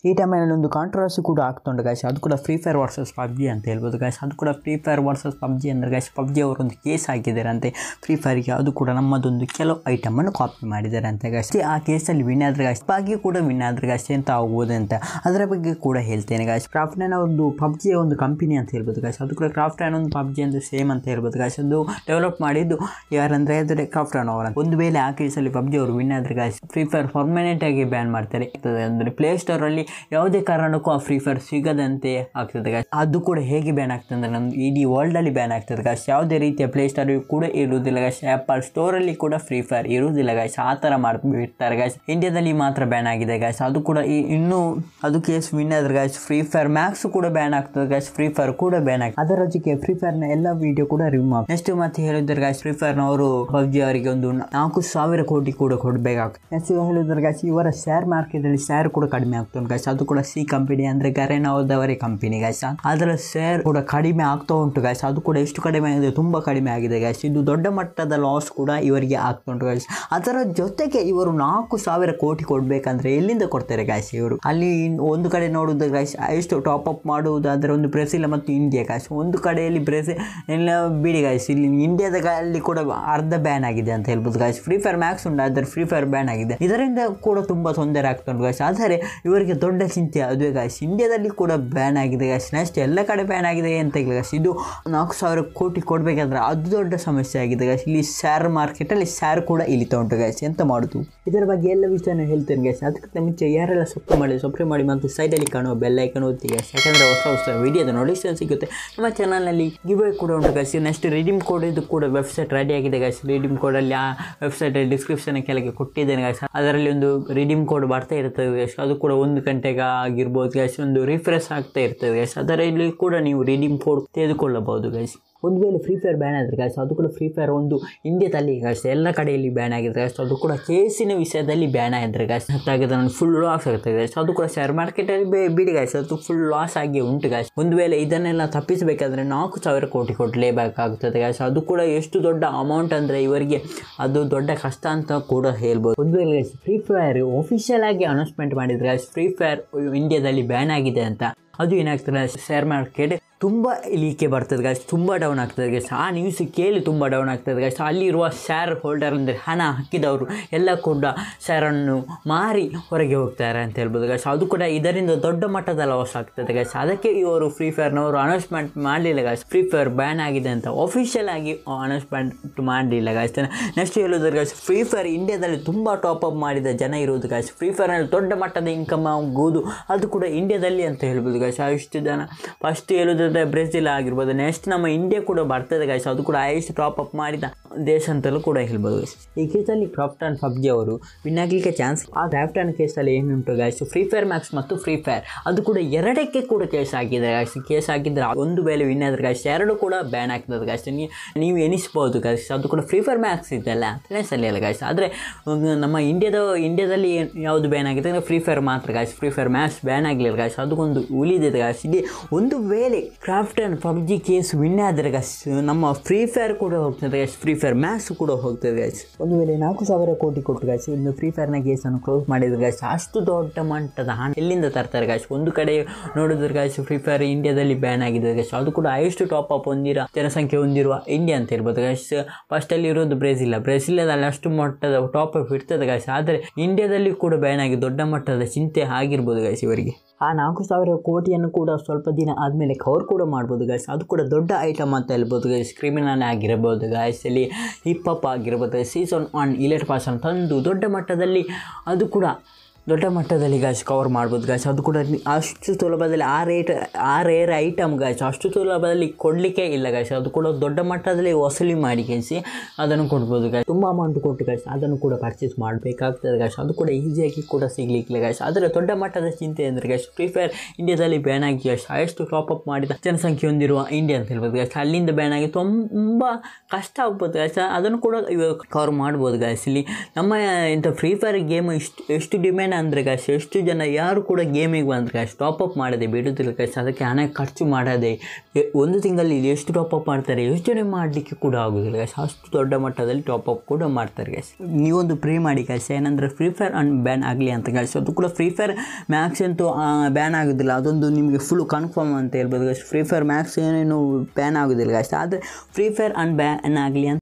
ಈ ಟೈಮಲ್ಲಿ ಒಂದು ಕಾಂಟ್ರವರ್ಸಿ ಕೂಡ ಆಗ್ತುಂಟು ಗಾಯ್ಸ್ ಅದು ಕೂಡ ಫ್ರೀ ಫೈರ್ ವರ್ಸಸ್ ಪಬ್ಜಿ ಅಂತ ಹೇಳ್ಬೋದು ಗಾಯ್ಸ್ ಅದು ಕೂಡ ಫ್ರೀ ಫೈರ್ ವರ್ಸಸ್ ಪಬ್ಜಿ ಅಂದರೆ ಗಾಯ್ಸ್ ಪಬ್ಜಿ ಅವರೊಂದು ಕೇಸ್ ಹಾಕಿದ್ದಾರೆ ಅಂತೆ ಫ್ರೀ ಫೈರ್ಗೆ ಅದು ಕೂಡ ನಮ್ಮದೊಂದು ಕೆಲವು ಐಟಮನ್ನು ಕಾಪಿ ಮಾಡಿದ್ದಾರೆ ಅಂತ ಗಾಯ್ಸ್ ಆ ಕೇಸಲ್ಲಿ ವಿನ್ ಆದ್ರೆ ಗಾಯ್ಸ್ ಬಗ್ಗೆ ಕೂಡ ವಿನ್ ಆದ್ರೆ ಗಾಯ್ಸ್ ಎಂತ ಆಗ್ಬೋದು ಅಂತ ಅದರ ಬಗ್ಗೆ ಕೂಡ ಹೇಳ್ತೇನೆ ಗಾಯ್ಸ್ ಕ್ರಾಫ್ಟ್ ನ್ಯಾನ್ ಒಂದು ಪಬ್ಜಿಯ ಒಂದು ಕಂಪನಿ ಅಂತ ಹೇಳ್ಬೋದು ಗಾಯ್ಸ್ ಅದು ಕೂಡ ಕ್ರಾಫ್ಟ್ ನ್ಯಾನ್ ಒಂದು ಪಬ್ಜಿ ಅಂತ ಸೇಮ್ ಅಂತ ಹೇಳ್ಬೋದು ಗಾಯ್ಸ್ ಅದು ಡೆವಲಪ್ ಮಾಡಿದ್ದು ಯಾರಂದ್ರೆ ಅಂದರೆ ಕ್ರಾಫ್ಟ್ ನ್ಯಾನ್ ಅವರ ಒಂದು ವೇಳೆ ಆ ಕೇಸಲ್ಲಿ ಪಬ್ಜಿ ಅವರು ವಿನ್ ಆದ್ರೆ ಗಾಯ್ಸ್ ಫ್ರೀ ಫೈರ್ ಪರ್ಮನೆಂಟ್ ಆಗಿ ಬ್ಯಾನ್ ಮಾಡ್ತಾರೆ ಅಂದರೆ ಪ್ಲೇ ಸ್ಟೋರ್ ಅಲ್ಲಿ ಯಾವುದೇ ಕಾರಣಕ್ಕೂ ಆ ಫ್ರೀ ಫೈರ್ ಸಿಗದಂತೆ ಆಗ್ತದೆ ಗಾಯ್ಸ್ ಅದು ಕೂಡ ಹೇಗೆ ಬ್ಯಾನ್ ಆಗ್ತದೆ ಅಂದರೆ ನಮ್ದು ಇಡೀ ವರ್ಲ್ಡ್ ಅಲ್ಲಿ ಬ್ಯಾನ್ ಆಗ್ತದೆ ಗಾಯ್ಸ್ ಯಾವುದೇ ರೀತಿಯ ಪ್ಲೇ ಸ್ಟೋರ್ ಕೂಡ ಇರುವುದಿಲ್ಲ ಗಾಯ್ಸ್ ಆ್ಯಪಲ್ ಸ್ಟೋರ್ ಅಲ್ಲಿ ಕೂಡ ಫ್ರೀ ಫೈರ್ ಇರುವುದಿಲ್ಲ ಗಾಯ್ಸ್ ಆ ಥರ ಮಾಡ್ಬಿಡ್ತಾರೆ ಗಾಯ್ಸ್ ಇಂಡಿಯಾದಲ್ಲಿ ಮಾತ್ರ ಬ್ಯಾನ್ ಆಗಿದೆ ಗಾಯ್ಸ್ ಅದು ಕೂಡ ಈ- ಇನ್ನೂ ಅದು ಕೇಸ್ ವಿನ್ ಆದ್ರೆ ಗಾಯ್ಸ್ ಫ್ರೀ ಫೈರ್ ಮ್ಯಾಕ್ಸ್ ಕೂಡ ಬ್ಯಾನ್ ಆಗ್ತದೆ ಗಾಯ್ಸ್ ಫ್ರೀ ಫೈರ್ ಕೂಡ ಬ್ಯಾನ್ ಆಗ್ತದೆ ಅದರ ಜೊತೆಗೆ ಫ್ರೀ ಫೈರ್ ನ ಎಲ್ಲ ವಿಡಿಯೋ ಕೂಡ ರಿಮೂವ್ ಮಾಡಿ ನೆಕ್ಸ್ಟ್ ಮತ್ತೆ ಹೇಳಿದ್ರೆ ಗಾಯ್ಸ್ ಫ್ರೀ ಫೈರ್ ನವರು ಪಬ್ಜಿ ಅವರಿಗೆ ಒಂದು ನಾಲ್ಕು ಸಾವಿರ ಕೋಟಿ ಕೂಡ ಕೊಡಬೇಕಾಗ್ತದೆ ನೆಕ್ಸ್ಟ್ ಹೇಳಿದ್ರೆ ಗಾಯ್ಸ್ ಇವರ ಶೇರ್ ಮಾರ್ಕೆಟ್ ಅಲ್ಲಿ ಶೇರ್ ಕೂಡ ಕಡಿಮೆ ಆಗ್ತದೆ ಗಾಯ್ಸ್ ಅದು ಕೂಡ ಸಿ ಕಂಪನಿ ಅಂದ್ರೆ ಗರೆನವದವರೇ ಕಂಪನಿ ಗಾಯ್ಸ್ ಅದರ ಶೇರ್ ಕೂಡ ಕಡಿಮೆ ಆಗ್ತಾ ಉಂಟು ಗಾಯ್ಸ್ ಅದು ಕೂಡ ಎಷ್ಟು ಕಡಿಮೆ ಆಗಿದೆ ತುಂಬಾ ಕಡಿಮೆ ಆಗಿದೆ ಗಾಯ್ಸ್ ಇದು ದೊಡ್ಡ ಮಟ್ಟದ ಲಾಸ್ ಕೂಡ ಇವರಿಗೆ ಆಗ್ತಾ ಉಂಟು ಗಾಯ್ಸ್ ಅದರ ಜೊತೆಗೆ ಇವರು ನಾಲ್ಕು ಸಾವಿರ ಕೋಟಿ ಕೊಡ್ಬೇಕಂದ್ರೆ ಎಲ್ಲಿಂದ ಕೊಡ್ತಾರೆ ಗಾಯ್ಸ್ ಇವರು ಅಲ್ಲಿ ಇನ್- ಒಂದು ಕಡೆ ನೋಡುವುದು ಗಾಯ್ಸ್ ಎಷ್ಟು ಟಾಪ್ ಅಪ್ ಮಾಡುವುದಾದ್ರೆ ಒಂದು ಬ್ರೆಜಿಲ್ ಮತ್ತು ಇಂಡಿಯಾ ಗಾಯ್ಸ್ ಒಂದು ಕಡೆಯಲ್ಲಿ ಬ್ರೆಜಿಲ್ ಎಲ್ಲ ಬಿಡಿ ಗಾಯ್ಸ್ ಇಲ್ಲಿ ಇಂಡಿಯಾದ ಅಲ್ಲಿ ಕೂಡ ಅರ್ಧ ಬ್ಯಾನ್ ಆಗಿದೆ ಅಂತ ಹೇಳ್ಬೋದು ಗಾಯ್ಸ್ ಫ್ರೀ ಫೈರ್ ಮ್ಯಾಕ್ಸ್ ಉಂಟು ಆದರೆ ಫ್ರೀ ಫೈರ್ ಬ್ಯಾನ್ ಆಗಿದೆ ಇದರಿಂದ ಕೂಡ ತುಂಬ ತೊಂದರೆ ಆಗ್ತಾ ಉಂಟು ಗಾಯ್ಸ್ ಆದರೆ ಇವರಿಗೆ ದೊಡ್ಡ ಚಿಂತೆ ಅದುವೇ ಗಾಯ್ಸ್ ಇಂಡಿಯಾದಲ್ಲಿ ಕೂಡ ಬ್ಯಾನ್ ಆಗಿದೆ ಗಾಯ್ಸ್ ನೆಕ್ಸ್ಟ್ ಎಲ್ಲ ಕಡೆ ಬ್ಯಾನ್ ಆಗಿದೆ ಅಂತ ಇಲ್ಲ ಗಾಯ್ಸ್ ಇದು ನಾಲ್ಕು ಸಾವಿರ ಕೋಟಿ ಕೊಡಬೇಕಾದ್ರೆ ಅದು ದೊಡ್ಡ ಸಮಸ್ಯೆ ಆಗಿದೆ ಗಾಯ್ಸ್ ಇಲ್ಲಿ ಶೇರ್ ಮಾರ್ಕೆಟಲ್ಲಿ ಶೇರ್ ಕೂಡ ಇಳಿತಾ ಉಂಟು ಗಾಯ್ಸ್ ಎಂತ ಮಾಡೋದು ಇದರ ಬಗ್ಗೆ ಎಲ್ಲ ವಿಷಯನ ಹೇಳ್ತೇನೆ ಗಾಯ್ಸ್ ಅದಕ್ಕಿಂತ ಮುಂಚೆ ಯಾರೆಲ್ಲ ಸಬ್ಸ್ಕ್ರೈಬ್ ಮಾಡಿ ಸಬ್ಸ್ಕ್ರೈಬ್ ಮಾಡಿ ಮತ್ತು ಸೈಡಲ್ಲಿ ಕಾಣುವ ಬೆಲ್ ಐಕನ್ ಒತ್ತಿ ಗಾಯ್ಸ್ ಯಾಕಂದರೆ ಹೊಸ ಹೊಸ ವಿಡಿಯೋದ ನೋಟಿಫಿಕೇಶನ್ ಸಿಗುತ್ತೆ ನಮ್ಮ ಚಾನಲ್ನಲ್ಲಿ ಗಿವ್ ಕೂಡ ಉಂಟು ಗಾಯ್ಸ್ ನೆಕ್ಸ್ಟ್ ರಿಡೀಮ್ ಕೋಡ್ ಇದು ಕೂಡ ವೆಬ್ಸೈಟ್ ರೆಡಿ ಆಗಿದೆ ಗಾಯ್ಸ್ ರಿಡೀಮ್ ಕೋಡಲ್ಲಿ ಆ ವೆಬ್ಸೈಟ್ ಡಿಸ್ಕ್ರಿಪ್ಷನ್ ಕೆಳಗೆ ಕೊಟ್ಟಿದ್ದೇನೆ ಗಾಯ್ಸ್ ಅದರಲ್ಲಿ ಒಂದು ರಿಡೀಮ್ ಕೋಡ್ ಬರ್ತಾ ಇರ್ತದೆ ಗಾಯ್ಸ್ ಅದು ಕೂಡ ಒಂದು ಗಂಟೆಗೆ ಆಗಿರ್ಬೋದು ಗಾಯ್ಸ್ ಒಂದು ರಿಫ್ರೆಶ್ ಆಗ್ತಾ ಇರ್ತದೆ ಗಾಯ್ಸ್ ಅದರಲ್ಲಿ ಕೂಡ ನೀವು ರಿಡೀಮ್ ಕೋಡ್ ತೆಗೆದುಕೊಳ್ಳಬಹುದು ಗಾಯ್ಸ್ ಒಂದು ವೇಳೆ ಫ್ರೀ ಫೈರ್ ಬ್ಯಾನ್ ಆದರೆ ಗಾಯ್ಸ್ ಅದು ಕೂಡ ಫ್ರೀ ಫೈರ್ ಒಂದು ಇಂಡಿಯಾದಲ್ಲಿ ಗಾಯ್ಸ್ ಎಲ್ಲ ಕಡೆಯಲ್ಲಿ ಬ್ಯಾನ್ ಆಗಿದೆ ಗಾಯ್ಸ್ ಅದು ಕೂಡ ಕೇಸಿನ ವಿಷಯದಲ್ಲಿ ಬ್ಯಾನ್ ಆಗಿದ್ರೆ ಗಾಯ್ಸ್ ಹಾಗಾದ್ರೆ ನಾನು ಫುಲ್ ಲಾಸ್ ಆಗುತ್ತೆ ಗಾಯ್ಸ್ ಅದು ಕೂಡ ಶೇರ್ ಮಾರ್ಕೆಟಲ್ಲಿ ಬೇ ಬಿಡಿ ಗಾಯ್ಸ್ ಅದು ಫುಲ್ ಲಾಸ್ ಆಗಿ ಉಂಟು ಗಾಯ್ಸ್ ಒಂದು ವೇಳೆ ಇದನ್ನೆಲ್ಲ ತಪ್ಪಿಸಬೇಕಾದ್ರೆ ನಾಲ್ಕು ಸಾವಿರ ಕೋಟಿ ಕೊಡಲೇಬೇಕಾಗ್ತದೆ ಗಾಯ್ಸ್ ಅದು ಕೂಡ ಎಷ್ಟು ದೊಡ್ಡ ಅಮೌಂಟ್ ಅಂದರೆ ಇವರಿಗೆ ಅದು ದೊಡ್ಡ ಕಷ್ಟ ಅಂತ ಕೂಡ ಹೇಳ್ಬೋದು ಒಂದು ವೇಳೆ ಗಾಯ್ಸ್ ಫ್ರೀ ಫೈರ್ ಒಫಿಷಿಯಲ್ ಆಗಿ ಅನೌನ್ಸ್ಮೆಂಟ್ ಮಾಡಿದ್ರೆ ಗಾಯ್ಸ್ ಫ್ರೀ ಫೈರ್ ಇಂಡಿಯಾದಲ್ಲಿ ಬ್ಯಾನ್ ಆಗಿದೆ ಅಂತ ಅದು ಏನಾಗ್ತದೆ ಶೇರ್ ಮಾರ್ಕೆಟ್ ತುಂಬ ಇಳಿಕೆ ಬರ್ತದೆ ಗಾಯ್ಸ್ ತುಂಬ ಡೌನ್ ಆಗ್ತದೆ ಗಾಯ್ಸ್ ಆ ನ್ಯೂಸ್ ಕೇಳಿ ತುಂಬ ಡೌನ್ ಆಗ್ತದೆ ಗಾಯ್ಸ್ ಅಲ್ಲಿರುವ ಶೇರ್ ಹೋಲ್ಡರ್ ಅಂದರೆ ಹಣ ಹಾಕಿದವರು ಎಲ್ಲ ಕೂಡ ಶೇರನ್ನು ಮಾರಿ ಹೊರಗೆ ಹೋಗ್ತಾರೆ ಅಂತ ಹೇಳ್ಬೋದು ಗಾಯ್ಸ್ ಅದು ಕೂಡ ಇದರಿಂದ ದೊಡ್ಡ ಮಟ್ಟದ ಲಾಸ್ ಆಗ್ತದೆ ಗಾಯ್ಸ್ ಅದಕ್ಕೆ ಇವರು ಫ್ರೀ ಫೈರ್ನವರು ಅನೌನ್ಸ್ಮೆಂಟ್ ಮಾಡಲಿಲ್ಲ ಗಾಯ್ಸ್ ಫ್ರೀ ಫೈರ್ ಬ್ಯಾನ್ ಆಗಿದೆ ಅಂತ ಅಫಿಷಿಯಲ್ ಆಗಿ ಅನೌನ್ಸ್ಮೆಂಟ್ ಮಾಡಲಿಲ್ಲ ಗಾಯ್ಸ್ ನೆಕ್ಸ್ಟ್ ಹೇಳೋದ್ರೆ ಗಾಯ್ಸ್ ಫ್ರೀ ಫೈರ್ ಇಂಡಿಯಾದಲ್ಲಿ ತುಂಬ ಟಾಪ್ ಅಪ್ ಮಾಡಿದ ಜನ ಇರೋದು ಗಾಯ್ಸ್ ಫ್ರೀ ಫೈರ್ನಲ್ಲಿ ದೊಡ್ಡ ಮಟ್ಟದ ಇನ್ಕಮ್ ಆಗುವುದು ಅದು ಕೂಡ ಇಂಡಿಯಾದಲ್ಲಿ ಅಂತ ಹೇಳ್ಬೋದು ಗಾಯ್ಸ್ ಇಷ್ಟು ಜನ ಫಸ್ಟ್ ಹೇಳೋದಾದ್ರೆ ಬ್ರೆಜಿಲ್ ಆಗಿರ್ಬೋದು ನೆಕ್ಸ್ಟ್ ನಮ್ಮ ಇಂಡಿಯಾ ಕೂಡ ಬರ್ತದೆ ಗಾಯ್ಸ್ ಅದು ಕೂಡ ಹೈಯೆಸ್ಟ್ ಟಾಪ್ ಅಪ್ ಮಾಡಿದ ದೇಶ ಅಂತಲೂ ಕೂಡ ಹೇಳ್ಬೋದು guys. ಈ ಕೇಸಲ್ಲಿ ಕ್ರಾಫ್ಟ್ ಆ್ಯಂಡ್ ಪಬ್ಜಿ ಅವರು ವಿನ್ ಆಗಲಿಕ್ಕೆ ಚಾನ್ಸ್ ಆ ಕ್ರಾಫ್ಟ್ ಆ್ಯಂಡ್ ಕೇಸಲ್ಲಿ ಏನುಂಟು ಗಾಯ್ಸ್ ಫ್ರೀ ಫೈರ್ ಮ್ಯಾಕ್ಸ್ ಮತ್ತು ಫ್ರೀ ಫೈರ್ ಅದು ಕೂಡ ಎರಡಕ್ಕೆ ಕೂಡ ಕೇಸ್ ಹಾಕಿದೆ ಗಾಯ್ಸ್ ಕೇಸ್ ಹಾಕಿದ್ರೆ ಒಂದು ವೇಳೆ ವಿನ್ ಆದ್ರೆ ಗಾಯ್ಸ್ ಎರಡು ಕೂಡ ಬ್ಯಾನ್ ಆಗ್ತದೆ ಗಾಯ್ಸ್ ನೀವು ಎನಿಸ್ಬೋದು ಗಾಯ್ಸ್ ಅದು ಕೂಡ ಫ್ರೀ ಫೈರ್ ಮ್ಯಾಕ್ಸ್ ಇದೆಲ್ಲ ಸರಿ ಅಲ್ಲ ಗಾಯ್ಸ್ ಆದರೆ ನಮ್ಮ ಇಂಡಿಯಾದ ಇಂಡಿಯಾದಲ್ಲಿ ಏನ್- ಯಾವುದು ಬ್ಯಾನ್ ಆಗಿದೆ ಅಂದರೆ ಫ್ರೀ ಫೈರ್ ಮಾತ್ರ guys Free Fire Max ban ಆಗಲಿಲ್ಲ ಗಾಯ್ಸ್ ಅದಕ್ಕೊಂದು ಉಳಿದಿದೆ ಗಾಯ್ಸ್ ಇಲ್ಲಿ ಒಂದು ವೇಳೆ Krafton PUBG case win ಆದರೆ ಗಾಯ್ಸ್ ನಮ್ಮ ಫ್ರೀ ಫೈರ್ ಕೂಡ ಹೋಗ್ತದೆ ಗಾಯ್ಸ್ ಫ್ರೀ ಫೈರ್ ಮ್ಯಾಚ್ ಕೂಡ ಹೋಗ್ತದೆ ಗಾಯ್ಸ್ ಒಂದು ವೇಳೆ ನಾಲ್ಕು ಸಾವಿರ ಕೋಟಿ ಕೊಟ್ಟು ಗಾಯ್ಸ್ ಇನ್ನು ಫ್ರೀ ಫೈರ್ನ ಕೇಸನ್ನು ಕ್ಲೋಸ್ ಮಾಡಿದ್ರೆ ಗಾಯ್ಸ್ ಅಷ್ಟು ದೊಡ್ಡ ಮಟ್ಟದ ಹಣ ಎಲ್ಲಿಂದ ತರ್ತಾರೆ ಗಾಯ್ಸ್ ಒಂದು ಕಡೆ ನೋಡಿದ್ರೆ ಗಾಯ್ಸ್ ಫ್ರೀ ಫೈರ್ ಇಂಡಿಯಾದಲ್ಲಿ ಬ್ಯಾನ್ ಆಗಿದೆ ಗಾಯ್ಸ್ ಅದು ಕೂಡ ಹೈಯೆಸ್ಟ್ ಟಾಪ್ ಅಪ್ ಹೊಂದಿರೋ ಜನಸಂಖ್ಯೆ ಹೊಂದಿರುವ ಇಂಡಿಯಾ ಅಂತ ಹೇಳ್ಬೋದು ಗಾಯ್ಸ್ ಫಸ್ಟಲ್ಲಿ ಇರೋದು ಬ್ರೆಜಿಲ್ ಬ್ರೆಜಿಲದಲ್ಲಿ ಅಷ್ಟು ಮಟ್ಟದ ಟಾಪ್ ಅಪ್ ಇರ್ತದೆ ಗಾಯ್ಸ್ ಆದರೆ ಇಂಡಿಯಾದಲ್ಲಿ ಕೂಡ ಬ್ಯಾನ್ ಆಗಿ ದೊಡ್ಡ ಮಟ್ಟದ ಚಿಂತೆ ಆಗಿರ್ಬೋದು ಗಾಯ್ಸ್ ಇವರಿಗೆ ಆ ನಾಲ್ಕು ಸಾವಿರ ಕೋಟಿಯನ್ನು ಕೂಡ ಸ್ವಲ್ಪ ದಿನ ಆದಮೇಲೆ ಕವರ್ ಕೂಡ ಮಾಡ್ಬೋದು ಗಾಯ್ಸ್ ಅದು ಕೂಡ ದೊಡ್ಡ ಐಟಮ್ ಅಂತ ಹೇಳ್ಬೋದು ಗಾಯ್ಸ್ ಕ್ರಿಮಿನಲ್ ಆಗಿರ್ಬೋದು ಗಾಯ್ಸ್ ಇಲ್ಲಿ ಹಿಪ್ ಹಾಪ್ ಆಗಿರ್ಬೋದು ಸೀಸನ್ ಒನ್ ಇಲೆಟ್ ಪಾಸ್ ಅಂತ ತಂದು ದೊಡ್ಡ ಮಟ್ಟದಲ್ಲಿ ಅದು ಕೂಡ ದೊಡ್ಡ ಮಟ್ಟದಲ್ಲಿ ಗಾಯ್ಸ್ ಕವರ್ ಮಾಡ್ಬೋದು ಗಾಯ್ಸ್ ಅದು ಕೂಡ ನಿ- ಅಷ್ಟು ಸುಲಭದಲ್ಲಿ ಆ ರೇಟ್ ಆ ರೇರ್ ಐಟಮ್ ಗಾಯ್ಸ್ ಅಷ್ಟು ಸುಲಭದಲ್ಲಿ ಕೊಡಲಿಕ್ಕೆ ಇಲ್ಲ ಗಾಯ್ಸ್ ಅದು ಕೂಡ ದೊಡ್ಡ ಮಟ್ಟದಲ್ಲಿ ವಸೂಲಿ ಮಾಡಿ ಗಾಯ್ಸಿ ಅದನ್ನು ಕೊಡ್ಬೋದು ಗಾಯ್ಸ್ ತುಂಬ ಅಮೌಂಟ್ ಕೊಟ್ಟು ಗಾಯ್ಸ್ ಅದನ್ನು ಕೂಡ ಪರ್ಚೇಸ್ ಮಾಡಬೇಕಾಗ್ತದೆ ಗಾಯ್ಸ್ ಅದು ಕೂಡ ಈಸಿಯಾಗಿ ಕೂಡ ಸಿಗ್ಲಿಕ್ಕಿಲ್ಲ ಗಾಯ್ಸ್ ಆದರೆ ದೊಡ್ಡ ಮಟ್ಟದ ಚಿಂತೆ ಅಂದರೆ ಗಾಯ್ಸ್ ಫ್ರೀ ಫೈರ್ ಇಂಡಿಯಾದಲ್ಲಿ ಬ್ಯಾನ್ ಆಗಿ ಗಾಯ್ಸ್ ಎಷ್ಟು ಟಾಪ್ ಅಪ್ ಮಾಡಿದ ಜನಸಂಖ್ಯೆ ಹೊಂದಿರುವ ಇಂಡಿಯಾ ಅಂತ ಹೇಳ್ಬೋದು ಗಾಯ್ಸ್ ಅಲ್ಲಿಂದ ಬ್ಯಾನ್ ಆಗಿ ತುಂಬ ಕಷ್ಟ ಆಗ್ಬೋದು ಗಾಯ್ಸ್ ಅದನ್ನು ಕೂಡ ಇವಾಗ ಕವರ್ ಮಾಡ್ಬೋದು ಗಾಯ್ಸ್ ಇಲ್ಲಿ ನಮ್ಮ ಇಂಥ ಫ್ರೀ ಫೈರ್ ಗೇಮ್ ಇಷ್ಟು ಎಷ್ಟು ಡಿಮ್ಯಾಂಡ್ ಏನಂದರೆ ಗಾಯ್ಸ್ ಎಷ್ಟು ಜನ ಯಾರು ಕೂಡ ಗೇಮಿಗೆ ಬಂದರೆ ಗಾಯ್ಸ್ ಟಾಪಪ್ ಮಾಡದೆ ಬಿಡೋದಿಲ್ಲ ಗಾಯ್ಸ್ ಅದಕ್ಕೆ ಹಣ ಖರ್ಚು ಮಾಡದೆ ಎ- ಒಂದು ತಿಂಗಳಲ್ಲಿ ಎಷ್ಟು ಟಾಪಪ್ ಮಾಡ್ತಾರೆ ಯೋಚನೆ ಮಾಡಲಿಕ್ಕೆ ಕೂಡ ಆಗೋದಿಲ್ಲ ಗಾಯ್ಸ್ ಅಷ್ಟು ದೊಡ್ಡ ಮಟ್ಟದಲ್ಲಿ ಟಾಪಪ್ ಕೂಡ ಮಾಡ್ತಾರೆ ಗಾಯ್ಸ್ ನೀವೊಂದು ಪ್ರೇ ಮಾಡಿ ಗಾಯ್ಸ್ ಏನಂದರೆ ಫ್ರೀ ಫೈರ್ ಅನ್ ಬ್ಯಾನ್ ಆಗಲಿ ಅಂತ ಗಾಯ್ಸ್ ಅದು ಕೂಡ ಫ್ರೀ ಫೈರ್ ಮ್ಯಾಕ್ಸ್ ಅಂತೂ ಬ್ಯಾನ್ ಆಗೋದಿಲ್ಲ ಅದೊಂದು ನಿಮಗೆ ಫುಲ್ ಕನ್ಫರ್ಮ್ ಅಂತ ಹೇಳ್ಬೋದು ಗಾಯ್ಸ್ ಫ್ರೀ ಫೈರ್ ಮ್ಯಾಕ್ಸ್ ಏನೇನು ಬ್ಯಾನ್ ಆಗೋದಿಲ್ಲ ಗಾಯ್ಸ್ ಆದರೆ ಫ್ರೀ ಫೈರ್ ಅನ್ ಬ್ಯಾನ್ ಆಗಲಿ ಅಂತ